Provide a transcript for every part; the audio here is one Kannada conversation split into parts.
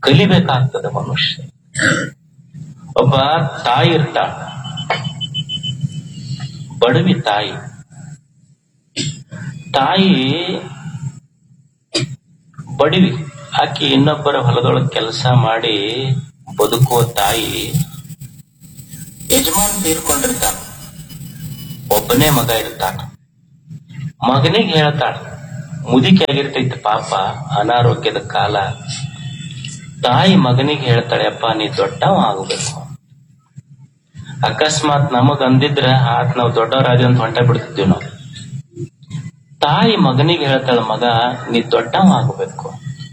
ಕಲಿಬೇಕಾಗ್ತದೆ ಮನುಷ್ಯ ಒಬ್ಬ ತಾಯಿ ಇರ್ತಾಳ ಬಡವಿ ತಾಯಿ ತಾಯಿ ಬಡವಿ ಆಕಿ ಇನ್ನೊಬ್ಬರ ಹೊಲದೊಳಗೆ ಕೆಲಸ ಮಾಡಿ ಬದುಕುವ ತಾಯಿ ಯಜಮಾನ್ ತೀರ್ಕೊಂಡಿರ್ತಾನ ಒಬ್ಬನೇ ಮಗ ಇರ್ತಾನ ಮಗನಿಗೆ ಹೇಳ್ತಾಳ ಮುದುಕಿ ಆಗಿರ್ತೈತಿ ಪಾಪ ಅನಾರೋಗ್ಯದ ಕಾಲ ತಾಯಿ ಮಗನಿಗೆ ಹೇಳ್ತಾಳೆ ಅಪ್ಪ ನೀ ದೊಡ್ಡವ ಆಗಬೇಕು ಅಕಸ್ಮಾತ್ ನಮಗ್ ಅಂದಿದ್ರ ಆತ್ ನಾವು ದೊಡ್ಡವರಾಗಿ ಅಂತ ಹೊಂಟ ಬಿಡ್ತಿದ್ವಿ ನಾವು ತಾಯಿ ಮಗನಿಗೆ ಹೇಳ್ತಾಳ ಮಗ ನೀ ದೊಡ್ಡವ ಆಗಬೇಕು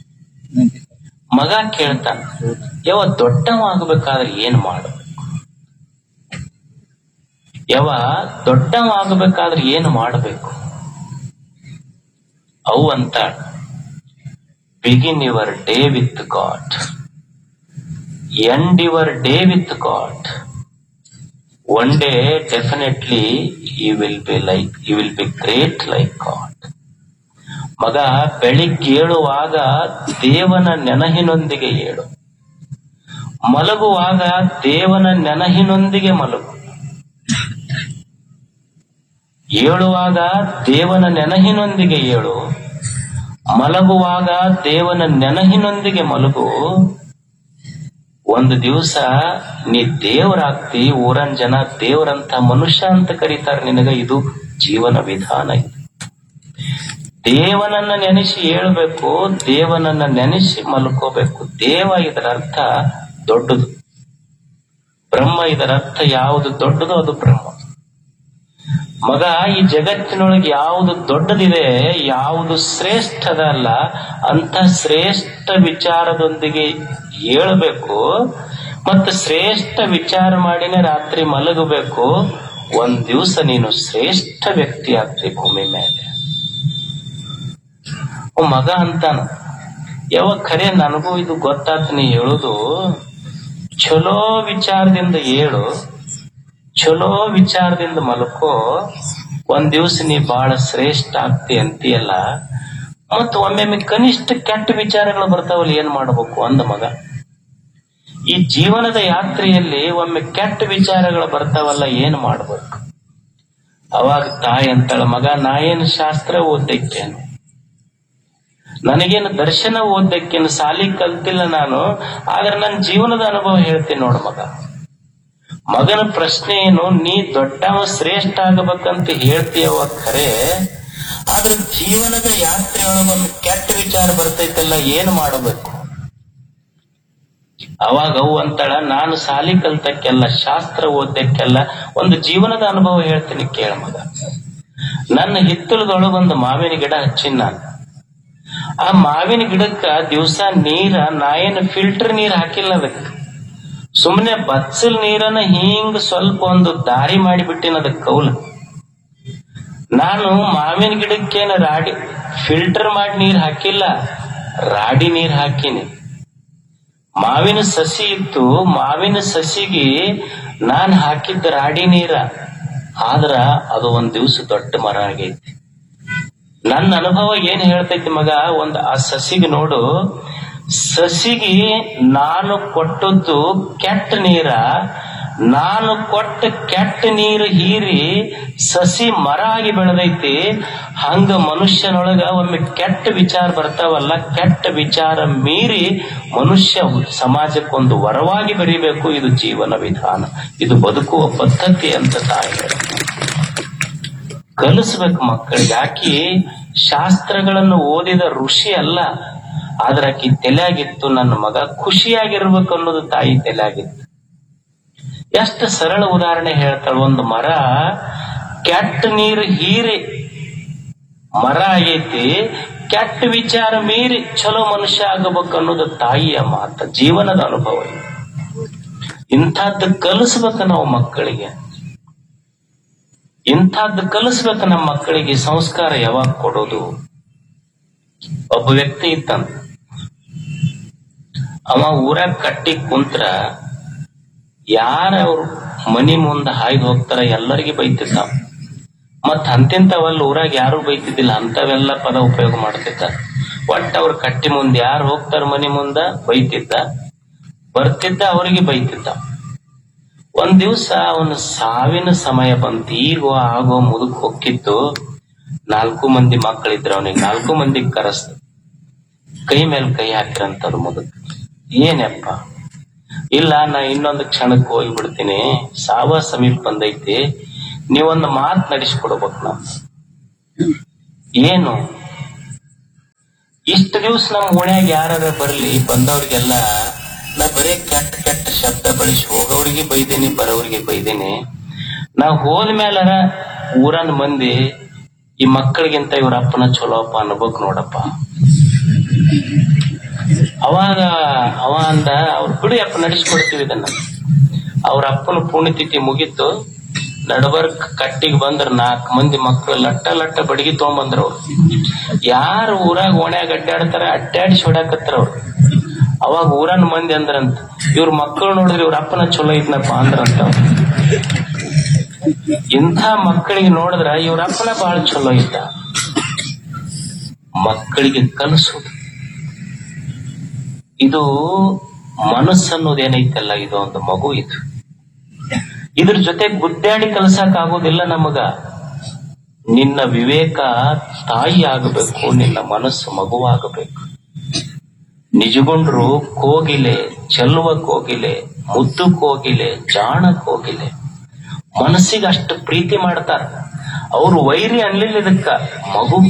ಮಗ ಕೇಳ್ತಾನ ಯಾವ ದೊಡ್ಡವ ಆಗಬೇಕಾದ್ರೆ ಏನ್ ಮಾಡಬೇಕು ಯಾವ ದೊಡ್ಡವ ಆಗಬೇಕಾದ್ರೆ ಏನು ಮಾಡಬೇಕು ಅವು ಅಂತ begin your day with God end your day with God one day definitely you will be like you will be great like God ಮಗ ಬೆಳಿಗ್ಗೆ ಏಳುವಾಗ ದೇವನ ನೆನಹಿನೊಂದಿಗೆ ಏಳು ಮಲಗುವಾಗ ದೇವನ ನೆನಹಿನೊಂದಿಗೆ ಮಲಗು ಏಳುವಾಗ ದೇವನ ನೆನಹಿನೊಂದಿಗೆ ಏಳು ಮಲಗುವಾಗ ದೇವನ ನೆನಹಿನೊಂದಿಗೆ ಮಲಗು ಒಂದು ದಿವಸ ನೀ ದೇವರಾಗ್ತಿ ಊರನ್ ಜನ ದೇವರಂತ ಮನುಷ್ಯ ಅಂತ ಕರೀತಾರೆ ನಿನಗ ಇದು ಜೀವನ ವಿಧಾನ ಇದು ದೇವನನ್ನ ನೆನೆಸಿ ಹೇಳ್ಬೇಕು ದೇವನನ್ನ ನೆನೆಸಿ ಮಲ್ಕೋಬೇಕು ದೇವ ಇದರ ಅರ್ಥ ದೊಡ್ಡದು ಬ್ರಹ್ಮ ಇದರ ಅರ್ಥ ಯಾವುದು ದೊಡ್ಡದು ಅದು ಬ್ರಹ್ಮ ಮಗ ಈ ಜಗತ್ತಿನೊಳಗೆ ಯಾವುದು ದೊಡ್ಡದಿದೆ ಯಾವುದು ಶ್ರೇಷ್ಠದ ಅಲ್ಲ ಅಂತ ಶ್ರೇಷ್ಠ ವಿಚಾರದೊಂದಿಗೆ ಏಳಬೇಕು ಮತ್ತು ಶ್ರೇಷ್ಠ ವಿಚಾರ ಮಾಡಿನೇ ರಾತ್ರಿ ಮಲಗಬೇಕು ಒಂದ್ ದಿವಸ ನೀನು ಶ್ರೇಷ್ಠ ವ್ಯಕ್ತಿ ಆಗ್ತಿ ಭೂಮಿ ಮೇಲೆ ಅವ್ ಮಗ ಅಂತಾನ ಯಾವ ಖರೆ ನನಗೂ ಇದು ಗೊತ್ತಾತ್ ನೀ ಹೇಳುದು ಚಲೋ ವಿಚಾರದಿಂದ ಏಳು ಚಲೋ ವಿಚಾರದಿಂದ ಮಲ್ಕೋ ಒಂದ್ ದಿವ್ಸ ನೀ ಬಹಳ ಶ್ರೇಷ್ಠ ಆಗ್ತಿ ಅಂತೀಯಲ್ಲ ಮತ್ ಒಮ್ಮೊಮ್ಮೆ ಕನಿಷ್ಠ ಕೆಟ್ಟ ವಿಚಾರಗಳು ಬರ್ತಾವಲ್ಲ ಏನ್ ಮಾಡ್ಬೇಕು ಅಂದ ಮಗ ಈ ಜೀವನದ ಯಾತ್ರೆಯಲ್ಲಿ ಒಮ್ಮೆ ಕೆಟ್ಟ ವಿಚಾರಗಳು ಬರ್ತಾವಲ್ಲ ಏನ್ ಮಾಡ್ಬೇಕು ಅವಾಗ ತಾಯಿ ಅಂತಾಳ ಮಗ ನಾ ಏನು ಶಾಸ್ತ್ರ ಓದಕ್ಕೇನು ನನಗೇನು ದರ್ಶನ ಓದಕ್ಕೇನು ಸಾಲಿ ಕಲ್ತಿಲ್ಲ ನಾನು ಆದ್ರೆ ನನ್ನ ಜೀವನದ ಅನುಭವ ಹೇಳ್ತೀನಿ ನೋಡು ಮಗ ಮಗನ ಪ್ರಶ್ನೆ ಏನು ನೀ ದೊಡ್ಡವ ಶ್ರೇಷ್ಠ ಆಗಬೇಕಂತ ಹೇಳ್ತೀಯವ ಖರೆ ಆದ್ರೆ ಜೀವನದ ಯಾತ್ರೆಯೊಳಗೊಂದು ಕೆಟ್ಟ ವಿಚಾರ ಬರ್ತೈತಲ್ಲ ಏನ್ ಮಾಡಬೇಕು ಅವಾಗ ಅವು ಅಂತಾಳ ನಾನು ಸಾಲಿ ಕಲ್ತಕ್ಕೆಲ್ಲ ಶಾಸ್ತ್ರ ಓದಕ್ಕೆಲ್ಲ ಒಂದು ಜೀವನದ ಅನುಭವ ಹೇಳ್ತೀನಿ ಕೇಳ ಮಗ ನನ್ನ ಹಿತ್ತಲದೊಳಗೊಂದು ಮಾವಿನ ಗಿಡ ಹಚ್ಚಿನ ನಾನು ಆ ಮಾವಿನ ಗಿಡಕ್ಕ ದಿವಸ ನೀರ ನಾ ಏನು ಫಿಲ್ಟರ್ ನೀರ್ ಹಾಕಿಲ್ಲ ಅದಕ್ಕೆ ಸುಮ್ಮನೆ ಬಚ್ಚಲ್ ನೀರನ್ನ ಹಿಂಗ್ ಸ್ವಲ್ಪ ಒಂದು ದಾರಿ ಮಾಡಿಬಿಟ್ಟಿನ ಅದಕ್ಕೆ ಕೌಲ ನಾನು ಮಾವಿನ ಗಿಡಕ್ಕೇನು ರಾಡಿ ಫಿಲ್ಟರ್ ಮಾಡಿ ನೀರ್ ಹಾಕಿಲ್ಲ ರಾಡಿ ನೀರ್ ಹಾಕಿನಿ ಮಾವಿನ ಸಸಿ ಇತ್ತು ಮಾವಿನ ಸಸಿಗೆ ನಾನ್ ಹಾಕಿದ್ದ ರಾಡಿ ನೀರ ಆದ್ರ ಅದು ಒಂದ್ ದಿವ್ಸ ದೊಡ್ಡ ಮರ ಆಗೈತಿ ನನ್ನ ಅನುಭವ ಏನ್ ಹೇಳ್ತೈತಿ ಮಗ ಒಂದ್ ಆ ಸಸಿಗೆ ನೋಡು ಸಸಿಗೆ ನಾನು ಕೊಟ್ಟದ್ದು ಕೆಟ್ಟ ನೀರ ನಾನು ಕೊಟ್ಟ ಕೆಟ್ಟ ನೀರು ಹೀರಿ ಸಸಿ ಮರ ಆಗಿ ಬೆಳೆದೈತಿ ಹಂಗ ಮನುಷ್ಯನೊಳಗ ಒಮ್ಮೆ ಕೆಟ್ಟ ವಿಚಾರ ಬರ್ತಾವಲ್ಲ ಕೆಟ್ಟ ವಿಚಾರ ಮೀರಿ ಮನುಷ್ಯ ಸಮಾಜಕ್ಕೊಂದು ವರವಾಗಿ ಬೆರಿಬೇಕು ಇದು ಜೀವನ ವಿಧಾನ ಇದು ಬದುಕುವ ಪದ್ಧತಿ ಅಂತ ತಾಯಿ ಹೇಳ್ತಾರೆ. ಕಲಿಸ್ಬೇಕು ಮಕ್ಕಳಿಗೆ ಆಕಿ ಶಾಸ್ತ್ರಗಳನ್ನು ಓದಿದ ಋಷಿ ಅಲ್ಲ ಆದ್ರ ಆಕಿ ತಲೆಯಾಗಿತ್ತು ನನ್ನ ಮಗ ಖುಷಿಯಾಗಿರ್ಬೇಕು ಅನ್ನೋದು ತಾಯಿ ತಲೆಯಾಗಿತ್ತು ಎಷ್ಟು ಸರಳ ಉದಾಹರಣೆ ಹೇಳ್ತಾಳೆ ಒಂದು ಮರ ಕೆಟ್ಟ ನೀರು ಹೀರಿ ಮರ ಆಗೈತಿ ಕೆಟ್ಟ ವಿಚಾರ ಮೀರಿ ಚಲೋ ಮನುಷ್ಯ ಆಗಬೇಕು ಅನ್ನೋದು ತಾಯಿಯ ಮಾತ ಜೀವನದ ಅನುಭವ ಇದು. ಇಂಥದ್ದು ಕಲಿಸ್ಬೇಕು ನಾವು ಮಕ್ಕಳಿಗೆ ಇಂಥದ್ದು ಕಲಿಸ್ಬೇಕು ನಮ್ಮ ಮಕ್ಕಳಿಗೆ ಸಂಸ್ಕಾರ ಯಾವಾಗ ಕೊಡೋದು ಒಬ್ಬ ವ್ಯಕ್ತಿ ಇತ್ತಂತ ಅವ ಊರಾಗ ಕಟ್ಟಿ ಕುಂತ್ರ ಯಾರ ಅವ್ರ ಮನಿ ಮುಂದ ಹಾಯ್ದು ಹೋಗ್ತಾರ ಎಲ್ಲರಿಗೂ ಬೈತಿದ್ದ ಮತ್ ಅಂತಿಂತವಲ್ಲ ಊರಾಗ ಯಾರು ಬೈತಿದ್ದಿಲ್ಲ ಅಂತವೆಲ್ಲ ಪದ ಉಪಯೋಗ ಮಾಡ್ತಿದ್ದ ಒಟ್ಟ ಅವ್ರ ಕಟ್ಟಿ ಮುಂದೆ ಯಾರು ಹೋಗ್ತಾರ ಮನಿ ಮುಂದ ಬೈತಿದ್ದ ಬರ್ತಿದ್ದ ಅವರಿಗೆ ಬೈತಿದ್ದ ಒಂದ್ ದಿವ್ಸ ಅವನ ಸಾವಿನ ಸಮಯ ಬಂತು ಈಗ ಆಗೋ ಮುದುಕ್ ಹೊಕ್ಕಿತ್ತು ನಾಲ್ಕು ಮಂದಿ ಮಕ್ಕಳಿದ್ರು ಅವನಿಗೆ ನಾಲ್ಕು ಮಂದಿ ಕರೆಸ್ತ ಕೈ ಮೇಲೆ ಕೈ ಹಾಕಿರಂತವ್ರು ಮುದುಕ್ ಏನಪ್ಪ ಇಲ್ಲ ನಾ ಇನ್ನೊಂದು ಕ್ಷಣಕ್ಕೆ ಹೋಗಿ ಬಿಡ್ತೀನಿ ಸಾವ ಸಮೀಪ ಬಂದೈತಿ ನೀವೊಂದು ಮಾತ್ ನಡೆಸ್ಕೊಡ್ಬೇಕು ನಾ ಏನು ಇಷ್ಟು ದಿವ್ಸ ನಮ್ ಓಣ್ಯಾಗ ಯಾರ ಬರ್ಲಿ ಬಂದವ್ರಿಗೆಲ್ಲ ನಾ ಬರೇ ಕೆಟ್ಟ ಕೆಟ್ಟ ಶಬ್ದ ಬಳಸಿ ಹೋಗೋರಿಗೆ ಬೈದೇನಿ ಬರೋರಿಗೆ ಬೈದೇನಿ ನಾ ಹೋದ್ಮೇಲರ ಊರನ್ ಮಂದಿ ಈ ಮಕ್ಕಳಿಗಿಂತ ಇವ್ರ ಅಪ್ಪನ ಚಲೋಪ್ಪ ಅನ್ಬೇಕು ನೋಡಪ್ಪ ಅವಾಗ ಅವ ಅಂದ ಅವ್ರು ಬಿಡಿ ಅಪ್ಪ ನಡೆಸ್ಕೊಡ್ತೀವಿ ಇದನ್ನ ಅವ್ರ ಅಪ್ಪನ ಪುಣ್ಯತಿಥಿ ಮುಗೀತು ನಡಬರ್ಕ್ ಕಟ್ಟಿಗೆ ಬಂದ್ರ ನಾಲ್ಕು ಮಂದಿ ಮಕ್ಕಳು ಲಟ್ಟ ಲಟ್ಟ ಬಡಗಿ ತಗೊಂಬಂದ್ರ ಅವ್ರು ಯಾರು ಊರಾಗ ಓಣ್ಯಾಗ ಅಡ್ಡಾಡ್ತಾರ ಅಡ್ಡಾಡಿಸಿ ಹೊಡ್ಯಾಕತ್ತಾರ ಅವ್ರು ಅವಾಗ ಊರನ್ ಮಂದಿ ಅಂದ್ರಂತ ಇವ್ರ ಮಕ್ಕಳು ನೋಡಿದ್ರೆ ಇವ್ರ ಅಪ್ಪನ ಚಲೋ ಇದ್ನಪ್ಪ ಅಂದ್ರಂತ ಅವ್ರು. ಇಂಥ ಮಕ್ಕಳಿಗೆ ನೋಡಿದ್ರ ಇವ್ರ ಅಪ್ಪನ ಬಹಳ ಚಲೋ ಇದ್ದ ಮಕ್ಕಳಿಗೆ ಕಲಿಸೋದು ಇದು ಮನಸ್ಸನ್ನೋದೇನೈತಲ್ಲ ಇದು ಒಂದು ಮಗು ಇದು ಇದ್ರ ಜೊತೆ ಗುದ್ದಾಡಿ ಕಲ್ಸಕ್ ಆಗೋದಿಲ್ಲ ನಮಗ ನಿನ್ನ ವಿವೇಕ ತಾಯಿ ಆಗಬೇಕು ನಿನ್ನ ಮನಸ್ಸು ಮಗುವಾಗಬೇಕು ನಿಜಗೊಂಡ್ರು ಕೋಗಿಲೆ ಚೆಲ್ಲುವ ಕೋಗಿಲೆ ಮುದ್ದು ಕೋಗಿಲೆ ಜಾಣ ಕೋಗಿಲೆ ಮನಸ್ಸಿಗೆ ಅಷ್ಟು ಪ್ರೀತಿ ಮಾಡ್ತಾರ ಅವ್ರು ವೈರಿ ಅನ್ಲಿಲ್ಲ ಇದಕ್ಕ ಮಗು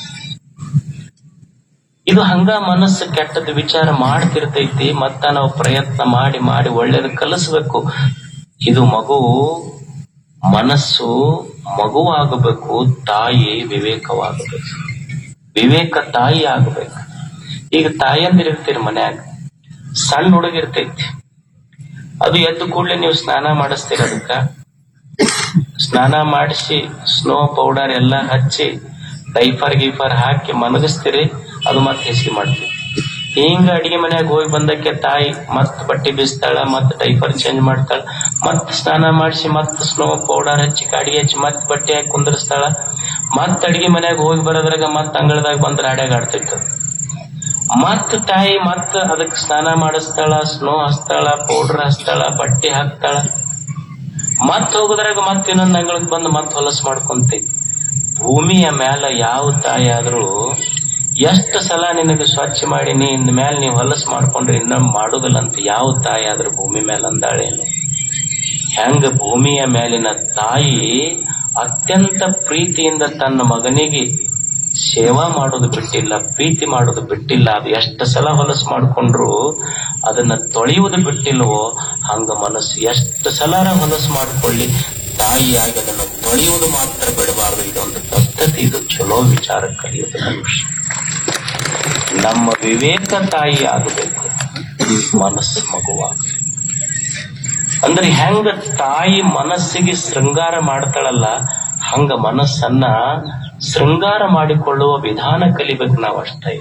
ಇದು ಹಂಗ ಮನಸ್ಸು ಕೆಟ್ಟದ ವಿಚಾರ ಮಾಡ್ತಿರ್ತೈತಿ ಮತ್ತ ನಾವು ಪ್ರಯತ್ನ ಮಾಡಿ ಮಾಡಿ ಒಳ್ಳೇದು ಕಲಿಸ್ಬೇಕು ಇದು ಮಗು ಮನಸ್ಸು ಮಗುವಾಗಬೇಕು ತಾಯಿ ವಿವೇಕವಾಗಬೇಕು ವಿವೇಕ ತಾಯಿ ಆಗಬೇಕು ಈಗ ತಾಯಂದಿರಿರ್ತೀರಿ ಮನ್ಯಾಗ ಸಣ್ಣ ಹುಡುಗಿರ್ತೈತಿ ಅದು ಎದ್ದು ಕೂಡಲೇ ನೀವು ಸ್ನಾನ ಮಾಡಿಸ್ತೀರ ಅದಕ್ಕ ಸ್ನಾನ ಮಾಡಿಸಿ ಸ್ನೋ ಪೌಡರ್ ಎಲ್ಲ ಹಚ್ಚಿ ಡೈಫರ್ ಗೀಫರ್ ಹಾಕಿ ಮನಗಿಸ್ತೀರಿ ಅದು ಮತ್ತೆ ಹೆಸರಿ ಮಾಡ್ತೀವಿ ಹಿಂಗ ಅಡಿಗೆ ಮನ್ಯಾಗ ಹೋಗಿ ಬಂದಕ್ಕೆ ತಾಯಿ ಮತ್ ಬಟ್ಟೆ ಬೀಸ್ತಾಳ ಮತ್ ಡೈಫರ್ ಚೇಂಜ್ ಮಾಡ್ತಾಳ ಮತ್ ಸ್ನಾನ ಮಾಡಿಸಿ ಮತ್ ಸ್ನೋ ಪೌಡರ್ ಹಚ್ಚಿ ಅಡಿಗೆ ಹಚ್ಚಿ ಮತ್ ಬಟ್ಟೆ ಹಾಕಿ ಕುಂದರ್ಸ್ತಾಳ ಮತ್ ಅಡಿಗೆ ಮನ್ಯಾಗ ಹೋಗಿ ಬರೋದ್ರಾಗ ಮತ್ ಅಂಗಳದಾಗ ಬಂದ್ರ ಅಡ್ಯಾಗ ಆಡ್ತಿತ್ತು ಮತ್ ತಾಯಿ ಮತ್ ಅದಕ್ ಸ್ನಾನ ಮಾಡಿಸ್ತಾಳ ಸ್ನೋ ಹಚ್ತಾಳ ಪೌಡರ್ ಹಚ್ತಾಳ ಬಟ್ಟೆ ಹಾಕ್ತಾಳ ಮತ್ ಹೋಗುದ್ರಾಗ ಮತ್ ಇನ್ನೊಂದ್ ಅಂಗಳಕ್ ಬಂದು ಮತ್ ಹೊಲಸ್ ಮಾಡ್ಕೊಂತೈತಿ ಭೂಮಿಯ ಮ್ಯಾಲ ಯಾವ ತಾಯಿ ಆದ್ರೂ ಎಷ್ಟು ಸಲ ನಿನಗೆ ಸ್ವಚ್ಛ ಮಾಡಿ ನೀ ಇನ್ ಮ್ಯಾಲ ನೀವು ಹೊಲಸ್ ಮಾಡ್ಕೊಂಡ್ರೆ ಇನ್ನೊಮ್ಮೆ ಮಾಡುದಿಲ್ಲ ಅಂತ ಯಾವ ತಾಯಿ ಆದ್ರೂ ಭೂಮಿ ಮೇಲೆ ಅಂದಾಳೇನು ಹೆಂಗ ಭೂಮಿಯ ಮೇಲಿನ ತಾಯಿ ಅತ್ಯಂತ ಪ್ರೀತಿಯಿಂದ ತನ್ನ ಮಗನಿಗೆ ಸೇವಾ ಮಾಡೋದು ಬಿಟ್ಟಿಲ್ಲ ಪ್ರೀತಿ ಮಾಡೋದು ಬಿಟ್ಟಿಲ್ಲ ಅದು ಎಷ್ಟು ಸಲ ಹೊಲಸು ಮಾಡ್ಕೊಂಡ್ರು ಅದನ್ನ ತೊಳೆಯುವುದು ಬಿಟ್ಟಿಲ್ವೋ ಹಂಗ ಮನಸ್ಸು ಎಷ್ಟು ಸಲ ಹೊಲಸು ಮಾಡ್ಕೊಳ್ಳಿ ತಾಯಿಯಾಗಿ ಅದನ್ನ ತೊಳೆಯುವುದು ಮಾತ್ರ ಬಿಡಬಾರದು ಇದೊಂದು ಪದ್ಧತಿ ಇದು ಚಲೋ ವಿಚಾರ ಕಲಿಯೋದು ಮನುಷ್ಯ ನಮ್ಮ ವಿವೇಕ ತಾಯಿ ಆಗಬೇಕು ಮನಸ್ಸು ಮಗುವಾಗಬೇಕು ಅಂದ್ರೆ ಹೆಂಗ ತಾಯಿ ಮನಸ್ಸಿಗೆ ಶೃಂಗಾರ ಮಾಡ್ತಾಳಲ್ಲ ಹಂಗ ಮನಸ್ಸನ್ನ ಶೃಂಗಾರ ಮಾಡಿಕೊಳ್ಳುವ ವಿಧಾನ ಕಲಿಬೇಕು ನಾವು ಅಷ್ಟೇ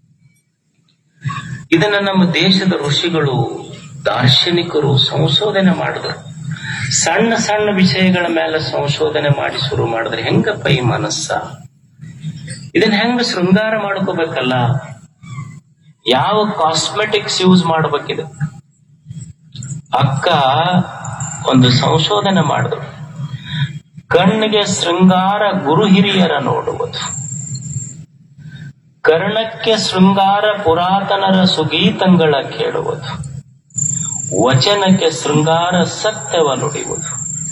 ಇದನ್ನ ನಮ್ಮ ದೇಶದ ಋಷಿಗಳು ದಾರ್ಶನಿಕರು ಸಂಶೋಧನೆ ಮಾಡಿದ್ರು ಸಣ್ಣ ಸಣ್ಣ ವಿಷಯಗಳ ಮೇಲೆ ಸಂಶೋಧನೆ ಮಾಡಿ ಶುರು ಮಾಡಿದ್ರೆ ಹೆಂಗಪ್ಪ ಈ ಮನಸ್ಸ ಇದನ್ನ ಹೆಂಗ ಶೃಂಗಾರ ಮಾಡ್ಕೋಬೇಕಲ್ಲ ಯಾವ ಕಾಸ್ಮೆಟಿಕ್ಸ್ ಯೂಸ್ ಮಾಡ್ಬೇಕಿದೆ ಅಕ್ಕ ಒಂದು ಸಂಶೋಧನೆ ಮಾಡಿದ್ರು ಕಣ್ಣಿಗೆ ಶೃಂಗಾರ ಗುರು ಹಿರಿಯರ ನೋಡುವುದು ಕರ್ಣಕ್ಕೆ ಶೃಂಗಾರ ಪುರಾತನರ ಸುಗೀತಂಗಳ ಕೇಳುವುದು ವಚನಕ್ಕೆ ಶೃಂಗಾರ ಸತ್ಯವ ನುಡಿಯುವುದು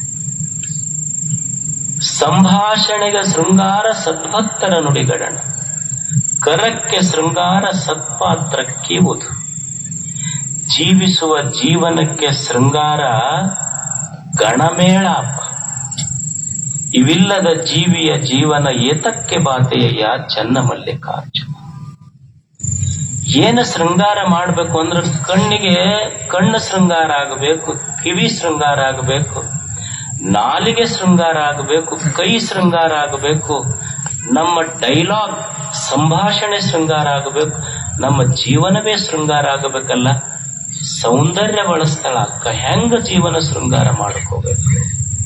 ಸಂಭಾಷಣೆಗೆ ಶೃಂಗಾರ ಸದ್ಭಕ್ತರ ನುಡಿಗಡಣ ಕರಕ್ಕೆ ಶೃಂಗಾರ ಸತ್ಪಾತ್ರ ಕೀವುದು ಜೀವಿಸುವ ಜೀವನಕ್ಕೆ ಶೃಂಗಾರ ಗಣಮೇಳಾಪ ಇವಿಲ್ಲದ ಜೀವಿಯ ಜೀವನ ಏತಕ್ಕೆ ಬಾತೆಯ ಚನ್ನ ಮಲ್ಲಿಕಾರ್ಜುನ ಏನು ಶೃಂಗಾರ ಮಾಡ್ಬೇಕು ಅಂದ್ರೆ ಕಣ್ಣಿಗೆ ಕಣ್ಣು ಶೃಂಗಾರ ಆಗಬೇಕು ಕಿವಿ ಶೃಂಗಾರ ಆಗಬೇಕು ನಾಲಿಗೆ ಶೃಂಗಾರ ಆಗಬೇಕು ಕೈ ಶೃಂಗಾರ ಆಗಬೇಕು ನಮ್ಮ ಡೈಲಾಗ್ ಸಂಭಾಷಣೆ ಶೃಂಗಾರ ಆಗಬೇಕು ನಮ್ಮ ಜೀವನವೇ ಶೃಂಗಾರ ಆಗಬೇಕಲ್ಲ ಸೌಂದರ್ಯ ಬಳಸ್ತಾಳ ಅಕ್ಕ ಹೆಂಗ ಜೀವನ ಶೃಂಗಾರ ಮಾಡ್ಕೋಬೇಕು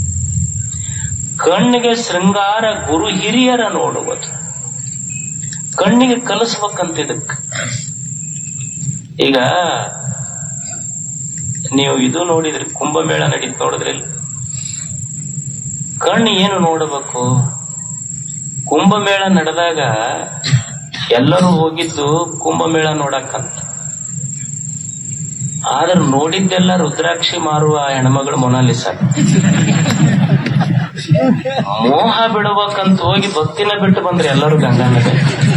ಕಣ್ಣಿಗೆ ಶೃಂಗಾರ ಗುರು ಹಿರಿಯರ ನೋಡುವುದು ಕಣ್ಣಿಗೆ ಕಲಿಸ್ಬೇಕಂತ ಇದಕ್ ಈಗ ನೀವು ಇದು ನೋಡಿದ್ರಿ ಕುಂಭಮೇಳ ನಡೀತ್ ನೋಡಿದ್ರಿ ಕಣ್ಣು ಏನು ನೋಡಬೇಕು ಕುಂಭಮೇಳ ನಡೆದಾಗ ಎಲ್ಲರೂ ಹೋಗಿದ್ದು ಕುಂಭಮೇಳ ನೋಡಕ್ಕಂತ ಆದ್ರೆ ನೋಡಿದ್ದೆಲ್ಲ ರುದ್ರಾಕ್ಷಿ ಮಾರುವ ಹೆಣ್ಮಗಳು ಮೊನಾಲಿಸ ಮೋಹ ಬಿಡ್ಬೇಕಂತ ಹೋಗಿ ಭಕ್ತಿನ ಬಿಟ್ಟು ಬಂದ್ರೆ ಎಲ್ಲರೂ ಗಂಗಾ ನದಿ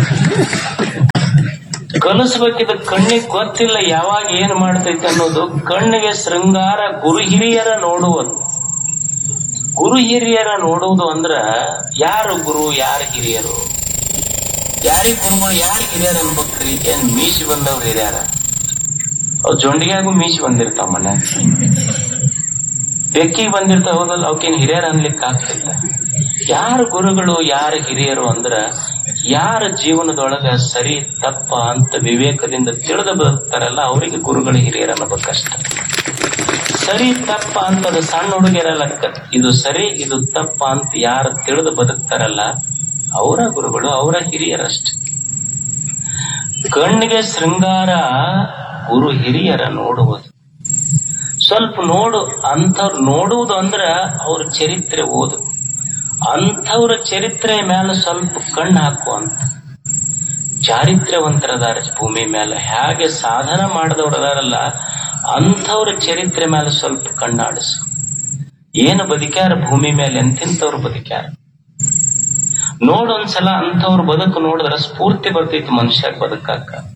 ಕಲಿಸ್ಬೇಕಿದ ಕಣ್ಣಿಗೆ ಗೊತ್ತಿಲ್ಲ ಯಾವಾಗ ಏನ್ ಮಾಡ್ತೈತೆ ಅನ್ನೋದು ಕಣ್ಣಿಗೆ ಶೃಂಗಾರ ಗುರು ಹಿರಿಯರ ನೋಡುವುದು ಗುರು ಹಿರಿಯರ ನೋಡುವುದು ಅಂದ್ರ ಯಾರು ಗುರು ಯಾರು ಹಿರಿಯರು ಯಾರಿಗ್ ಗುರುಗಳು ಯಾರು ಹಿರಿಯರು ಅನ್ಬೇಕ್ರಿ ಏನ್ ಮೀಸಿ ಬಂದವ್ರು ಹಿರಿಯರ ಅವ್ ಜೊಂಡಿಗ್ಯಾಗೂ ಮೀಸಿ ಬಂದಿರ್ತಾವ ಮನೆ ಬೆಕ್ಕಿಗೆ ಬಂದಿರ್ತಾವ ಹೌದಲ್ಲ ಅವಕ್ಕೇನ್ ಹಿರಿಯರ ಅನ್ಲಿಕ್ಕೆ ಆಗ್ತಿಲ್ಲ ಯಾರು ಗುರುಗಳು ಯಾರು ಹಿರಿಯರು ಅಂದ್ರ ಯಾರ ಜೀವನದೊಳಗ ಸರಿ ತಪ್ಪ ಅಂತ ವಿವೇಕದಿಂದ ತಿಳಿದು ಬದುಕ್ತಾರಲ್ಲ ಅವರಿಗೆ ಗುರುಗಳು ಹಿರಿಯರು ಅನ್ನಬೇಕಷ್ಟ ಸರಿ ತಪ್ಪ ಅಂತ ಅದು ಸಣ್ಣ ಹುಡುಗಿಯರಲ್ಲ ಇದು ಸರಿ ಇದು ತಪ್ಪ ಅಂತ ಯಾರು ತಿಳಿದು ಬದುಕ್ತಾರಲ್ಲ ಅವರ ಗುರುಗಳು ಅವರ ಹಿರಿಯರಷ್ಟೆ ಕಣ್ಣಿಗೆ ಶೃಂಗಾರ ಗುರು ಹಿರಿಯರ ನೋಡುವುದು ಸ್ವಲ್ಪ ನೋಡು ಅಂಥವ್ರು ನೋಡುವುದು ಅಂದ್ರ ಅವ್ರ ಚರಿತ್ರೆ ಓದು ಅಂಥವ್ರ ಚರಿತ್ರೆ ಮೇಲೆ ಸ್ವಲ್ಪ ಕಣ್ಣು ಹಾಕು ಅಂತ ಚಾರಿತ್ರ್ಯವಂತರದಾರ ಭೂಮಿ ಮೇಲೆ ಹೇಗೆ ಸಾಧನ ಮಾಡಿದವ್ರು ಅದಾರಲ್ಲ ಅಂಥವ್ರ ಚರಿತ್ರೆ ಮೇಲೆ ಸ್ವಲ್ಪ ಕಣ್ಣಾಡಿಸು ಏನು ಬದುಕ್ಯಾರ ಭೂಮಿ ಮೇಲೆ ಎಂತಿಂತವ್ರು ಬದುಕ್ಯಾರ ನೋಡೊಂದ್ಸಲ ಅಂಥವ್ರ ಬದುಕು ನೋಡಿದ್ರ ಸ್ಫೂರ್ತಿ ಬರ್ತೈತಿ ಮನುಷ್ಯ ಬದುಕಾಕ